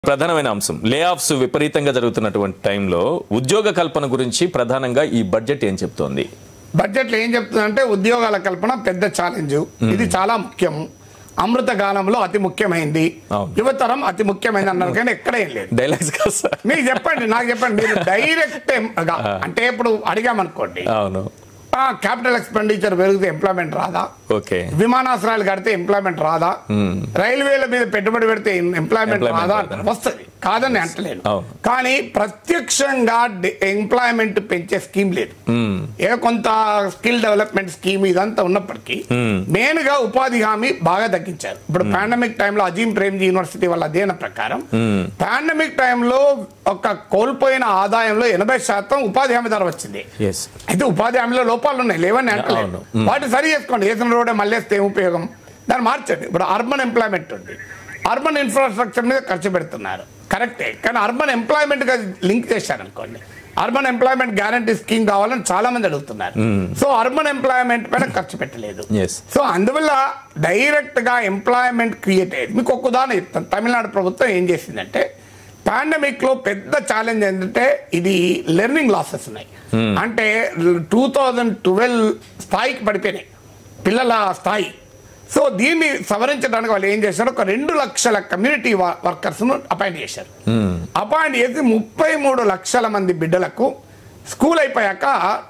ప్రధానమైన అంశం లే ఆఫ్స్ విపరీతంగా జరుగుతున్నటువంటి టైంలో ఉద్యోగ కల్పన గురించి ప్రధానంగా ఈ బడ్జెట్ ఏం చెప్తోంది బడ్జెట్లో ఏం చెప్తుందంటే ఉద్యోగాల కల్పన పెద్ద ఛాలెంజ్ ఇది చాలా ముఖ్యం అమృత కాలంలో అతి ముఖ్యమైంది అవును. యువతరం అతి ముఖ్యమైనది అన్నారు కానీ ఎక్కడ ఏం లేదు డైలాగ్స్ కాదు సార్ మీకు చెప్పండి నాకు చెప్పండి మీరు డైరెక్ట్ అంటే ఇప్పుడు అడిగామనుకోండి అవును క్యాపిటల్ ఎక్స్పెండిచర్ పెరిగితే ఎంప్లాయ్మెంట్ రాదా ఓకే విమానాశ్రయాలు కడితే ఎంప్లాయ్మెంట్ రాదా రైల్వేల మీద పెట్టుబడి పెడితే ఎంప్లాయ్మెంట్ Employment రాదా రాదా? వస్తుంది కాదని అంటలేను అవును. కానీ ప్రత్యక్షంగా ఎంప్లాయ్మెంట్ పెంచే స్కీమ్ లేదు ఏ కొంత స్కిల్ డెవలప్మెంట్ స్కీమ్ ఇదంతా ఉన్నప్పటికీ మెయిన్ గా ఉపాధి హామీ బాగా తగ్గించారు ఇప్పుడు పాండమిక్ టైంలో అజీం ప్రేమ్జీ యూనివర్సిటీ వాళ్ళ అధ్యయన ప్రకారం పాండమిక్ టైంలో ఒక కోల్పోయిన ఆదాయంలో ఎనభై శాతం ఉపాధి హామీ ధర వచ్చింది ఎస్ అయితే ఉపాధి హామీలో లోపాలు ఉన్నాయి లేవని అంటలేదు అవును. వాటిని సరి చేసుకోండి వేసిన రోడ్డే మళ్ళీ వేస్తే ఏం ఉపయోగం దాన్ని మార్చండి ఇప్పుడు అర్బన్ ఎంప్లాయ్మెంట్ ఉంది అర్బన్ ఇన్ఫ్రాస్ట్రక్చర్ మీద ఖర్చు పెడుతున్నారు కరెక్టే కానీ అర్బన్ ఎంప్లాయ్మెంట్ గా లింక్ చేశారనుకోండి అర్బన్ ఎంప్లాయ్మెంట్ గ్యారంటీ స్కీమ్ కావాలని చాలా మంది అడుగుతున్నారు సో అర్బన్ ఎంప్లాయ్మెంట్ పైన ఖర్చు పెట్టలేదు Yes. సో అందువల్ల డైరెక్ట్ గా ఎంప్లాయ్మెంట్ క్రియేట్ అయ్యేది మీకు ఒక ఉదాహరణ చెప్తాను తమిళనాడు ప్రభుత్వం ఏం చేసిందంటే పాండమిక్ లో పెద్ద ఛాలెంజ్ ఏంటంటే ఇది లెర్నింగ్ లాసెస్ ఉన్నాయి అంటే టూ థౌజండ్ ట్వెల్వ్ స్థాయికి పడిపోయినాయి పిల్లల స్థాయి సో దీన్ని సవరించడానికి వాళ్ళు ఏం చేశారు ఒక రెండు లక్షల కమ్యూనిటీ వర్కర్స్ ను అపాయింట్ చేశారు అపాయింట్ చేసి ముప్పై మూడు లక్షల మంది బిడ్డలకు స్కూల్ అయిపోయాక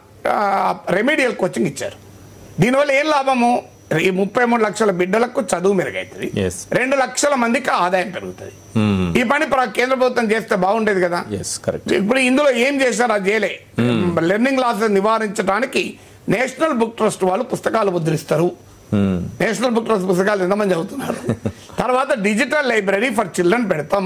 రెమెడియల్ కోచింగ్ ఇచ్చారు దీనివల్ల ఏం లాభము ఈ ముప్పై మూడు లక్షల బిడ్డలకు చదువు మెరుగవుతుంది Yes. రెండు లక్షల మందికి ఆదాయం పెరుగుతుంది ఈ పని ప్ర- కేంద్ర ప్రభుత్వం చేస్తే బాగుండేది కదా ఎస్ కరెక్ట్ ఇప్పుడు ఇందులో ఏం చేశారు అది చేయలే లెర్నింగ్ లాసెస్ నివారించడానికి నేషనల్ బుక్ ట్రస్ట్ వాళ్ళు పుస్తకాలు ముద్రిస్తారు నేషనల్ బుక్ ట్రస్ట్ పుస్తకాలు ఎంతమంది చదువుతున్నారు తర్వాత డిజిటల్ లైబ్రరీ ఫర్ చిల్డ్రన్ పెడతాం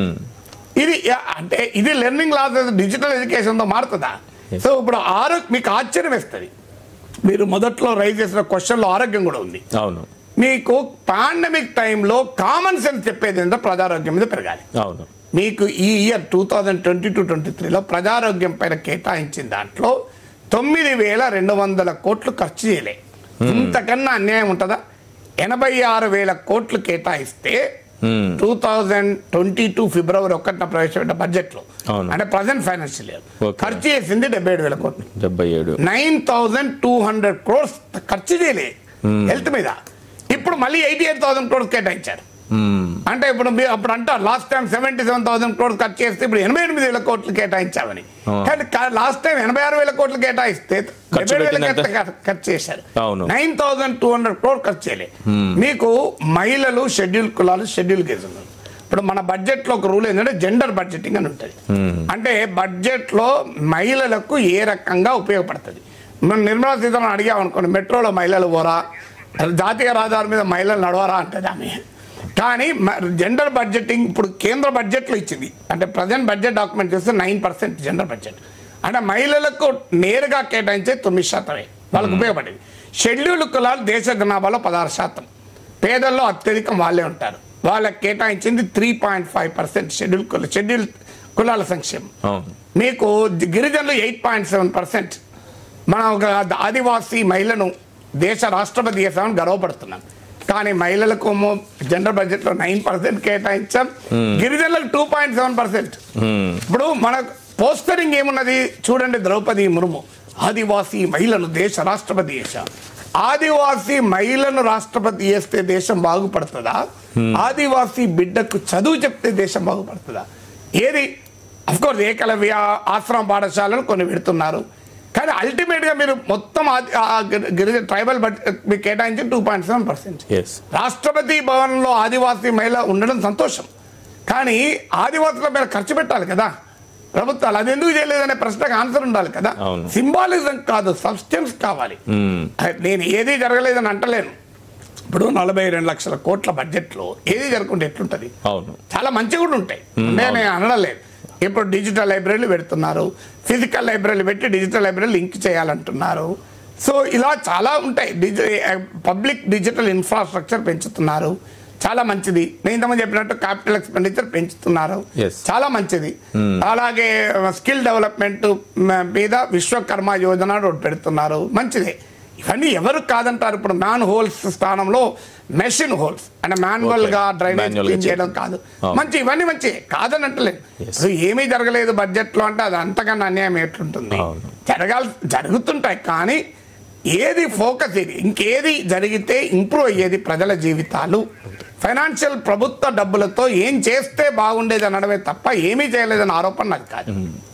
ఇది యా- అంటే ఇది లెర్నింగ్ లాసెస్ డిజిటల్ ఎడ్యుకేషన్ తో మారుతుందా సో ఇప్పుడు ఆరోగ్య మీకు ఆశ్చర్యం వేస్తుంది మీరు మొదట్లో రైజ్ చేసిన క్వశ్చన్లో ఆరోగ్యం కూడా ఉంది అవును మీకు పాండమిక్ టైంలో కామన్ సెన్స్ చెప్పేది ఏంటో ప్రజారోగ్యం మీద పెరగాలి అవును మీకు ఈ year two thousand twenty two twenty త్రీలో ప్రజారోగ్యం పైన కేటాయించిన దాంట్లో తొమ్మిది వేల రెండు వందల కోట్లు ఖర్చు చేయలే ఇంతకన్నా అన్యాయం ఉంటుందా ఎనభై ఆరు వేల కోట్లు కేటాయిస్తే టూ థౌజండ్ ట్వంటీ టూ ఫిబ్రవరి ఒకటిన ప్రవేశపెట్ట బడ్జెట్ లో అవును. అంటే ప్రజెంట్ ఫైనాన్షియల్ ఇయర్ Okay. ఖర్చు చేసింది డెబ్బై ఏడు వేల కోట్లు డెబ్బై ఏడు nine thousand two hundred crores ఖర్చు చేయలే హెల్త్ మీద ఇప్పుడు మళ్ళీ ఎయిటీ ఎయిట్ థౌసండ్ క్రోర్స్ కేటాయించారు అంటే ఇప్పుడు మీరు అప్పుడు అంటారు last time seventy seven thousand crores ఖర్చు చేస్తే ఇప్పుడు ఎనభై ఎనిమిది వేల కోట్లు కేటాయించామని కానీ లాస్ట్ టైం ఎనభై ఆరు వేల కోట్లు కేటాయిస్తే ఖర్చు డెబ్బై వేల పెట్టిందంటే? ఖర్చు- ఖర్చు చేశారు అవును. Nine thousand two hundred crore ఖర్చు చేయలే మీకు మహిళలు షెడ్యూల్ కులాలు షెడ్యూల్ కేసులు ఇప్పుడు మన బడ్జెట్ లో ఒక రూల్ ఏంటంటే జెండర్ బడ్జెటింగ్ అని ఉంటుంది అంటే బడ్జెట్ లో మహిళలకు ఏ రకంగా ఉపయోగపడుతుంది మనం నిర్మలా సీతారామన్ అడిగామనుకోండి మెట్రోలో మహిళలు పోరా జాతీయ రహదారి మీద మహిళలు నడవరా అంటది ఆమె కానీ జెండర్ బడ్జెటింగ్ ఇప్పుడు కేంద్ర బడ్జెట్లో ఇచ్చింది అంటే ప్రజెంట్ బడ్జెట్ డాక్యుమెంట్ చూస్తే నైన్ పర్సెంట్ జెండర్ బడ్జెట్ అంటే మహిళలకు నేరుగా కేటాయించే తొమ్మిది శాతమే వాళ్ళకు ఉపయోగపడేది షెడ్యూల్ కులాలు దేశ జనాభాలో పదహారు శాతం పేదల్లో అత్యధికం వాళ్ళే ఉంటారు వాళ్ళకి కేటాయించింది three point five percent schedule కుల షెడ్యూల్ కులాల సంక్షేమం అవును మీకు గిరిజనులు ఎయిట్ పాయింట్ సెవెన్ పర్సెంట్ మనం ఒక ఆదివాసీ మహిళను దేశ రాష్ట్రపతి చేశామని గర్వపడుతున్నాం కానీ మహిళలకు జనరల్ బడ్జెట్ లో నైన్ పర్సెంట్ కేటాయించాం గిరిజనులకు టూ పాయింట్ సెవెన్ పర్సెంట్ ఇప్పుడు మన పోస్టరింగ్ ఏమున్నది చూడండి ద్రౌపది ముర్ము ఆదివాసీ మహిళను దేశ రాష్ట్రపతి చేశాం ఆదివాసీ మహిళను రాష్ట్రపతి చేస్తే దేశం బాగుపడుతుందా ఆదివాసీ బిడ్డకు చదువు చెప్తే దేశం బాగుపడుతుందా ఏది కోర్స్ ఏకలవ్య ఆశ్రమ పాఠశాలలు కొన్ని పెడుతున్నారు కానీ అల్టిమేట్ గా మీరు మొత్తం ఆది- ఆ గిరి- గిరిజన ట్రైబల్ బడ్జెట్ మీకు కేటాయించి two point seven percent yes రాష్ట్రపతి భవన్లో ఆదివాసీ మహిళ ఉండడం సంతోషం కానీ ఆదివాసుల మీద ఖర్చు పెట్టాలి కదా ప్రభుత్వాలు అది ఎందుకు చేయలేదనే ప్రశ్నకు ఆన్సర్ ఉండాలి కదా అవును. సింబాలిజం కాదు సబ్స్టెన్స్ కావాలి నేను ఏది జరగలేదని అంటలేను ఇప్పుడు నలభై రెండు లక్షల కోట్ల బడ్జెట్లో ఏది జరగకుండా ఎట్లుంటది అవును చాలా మంచి కూడా ఉంటాయి నేను అనడం లేదు ఇప్పుడు డిజిటల్ లైబ్రరీలు పెడుతున్నారు ఫిజికల్ లైబ్రరీలు పెట్టి డిజిటల్ లైబ్రరీ లింక్ చేయాలంటున్నారు సో ఇలా చాలా ఉంటాయి డిజి పబ్లిక్ డిజిటల్ ఇన్ఫ్రాస్ట్రక్చర్ పెంచుతున్నారు చాలా మంచిది నేను ఇంతమంది చెప్పినట్టు క్యాపిటల్ ఎక్స్పెండిచర్ పెంచుతున్నారు Yes. చాలా మంచిది అలాగే స్కిల్ డెవలప్మెంట్ మీద విశ్వకర్మ యోజన అని ఒకటి పెడుతున్నారు మంచిదే ఇవన్నీ ఎవరు కాదంటారు ఇప్పుడు మ్యాన్ హోల్స్ స్థానంలో మెషిన్ హోల్స్ అంటే మాన్యువల్ గా Okay. డ్రైనేజ్ Manual గా క్లీన్ చేయడం కాదు అవును. మంచి ఇవన్నీ మంచి కాదని అంటలేదు ఇప్పుడు ఏమీ జరగలేదు బడ్జెట్ లో అంటే అది అంతకన్నా అన్యాయం ఎట్లుంటుంది అవును. జరగాలి జరుగుతుంటాయి కానీ ఏది ఫోకస్ ఇది ఇంకేది జరిగితే ఇంప్రూవ్ అయ్యేది ప్రజల జీవితాలు ఫైనాన్షియల్ ప్రభుత్వ డబ్బులతో ఏం చేస్తే బాగుండేది అనడమే తప్ప ఏమీ చేయలేదని ఆరోపణ నాకు కాదు